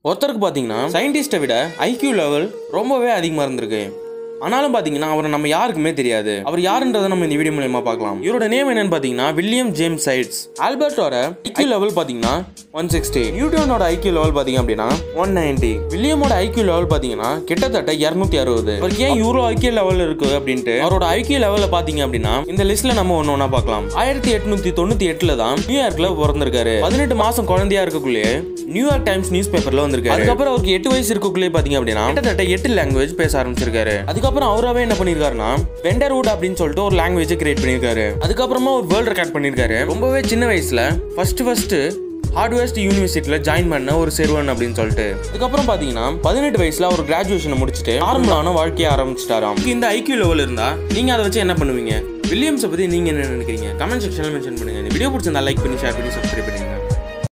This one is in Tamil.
ஒருத்தருக்கு பார்த்தீங்கன்னா சயின்டிஸ்ட்டை விட ஐக்யூ லெவல் ரொம்பவே அதிகமாக இருந்திருக்கு ஆனாலும் பார்த்தீங்கன்னா அவரை நம்ம யாருக்குமே தெரியாது அவர் யாருன்றதை நம்ம இந்த வீடியோ மூலயமா பார்க்கலாம் இவரோட நேம் என்னன்னு பார்த்தீங்கன்னா வில்லியம் ஜேம்ஸ் சைட்ஸ் ஆல்பர்ட்டோட ஐக்யூ லெவல் பார்த்தீங்கன்னா ஒன் சிக்ஸ்டி நியூட்டனோட ஐக்யூ லெவல் பார்த்தீங்க அப்படின்னா ஒன் நைன்டி வில்லியமோட ஐக்யூ லெவல் பார்த்தீங்கன்னா கிட்டத்தட்ட இரநூத்தி அறுபது அவருக்கு ஏன் இவ்வளோ ஐக்கிய லெவல் இருக்கு அப்படின்ட்டு அவரோட ஐக்கிய லெவலில் பார்த்தீங்க அப்படின்னா இந்த லிஸ்ட்ல நம்ம ஒன்று ஒன்றா பார்க்கலாம் ஆயிரத்தி எட்நூத்தி தொண்ணூத்தி எட்டுல தான் நியூயார்க்ல பிறந்திருக்காரு பதினெட்டு மாசம் குழந்தையா இருக்கக்குள்ளேயே நியூயார்க் டைம்ஸ் நியூஸ் பேப்பர்ல வந்திருக்காரு அதுக்கப்புறம் அவருக்கு எட்டு வயசு இருக்கக்குள்ளே பாத்தீங்க அப்படின்னா கிட்டத்தட்ட எட்டு லாங்குவேஜ் பேச ஆரம்பிச்சிருக்காரு அதுக்கப்புறம் அவராவே என்ன பண்ணிருக்காருன்னா வெண்டர்வுட் அப்படின்னு சொல்லிட்டு ஒரு லாங்குவேஜ் கிரியேட் பண்ணிருக்காரு அதுக்கப்புறமா ஒரு வேர்ல்ட் ரெக்கார்ட் பண்ணிருக்காரு ரொம்பவே சின்ன வயசுல ஃபர்ஸ்ட் ஃபர்ஸ்ட் ஹார்ட்வேஸ்ட் யூனிவர்சிட்டியில் ஜாயின் பண்ண ஒரு சிறுவன் அப்படின்னு சொல்லிட்டு அதுக்கப்புறம் பார்த்தீங்கன்னா பதினெட்டு வயசுல ஒரு கிராஜுவேஷனை முடிச்சுட்டு நார்மலான வாழ்க்கையை ஆரம்பிச்சிட்டாராம் இந்த ஐக்யூ லெவல் இருந்தா நீங்க அதை வச்சு என்ன பண்ணுவீங்க வில்லியம்ஸை பத்தி நீங்க என்ன நினைக்கிறீங்க கமெண்ட் செக்ஷனில் மென்ஷன் பண்ணுங்க இந்த வீடியோ பிடிச்சிருந்தா லைக் பண்ணி ஷேர் பண்ணி சப்ஸ்கிரைப் பண்ணுங்க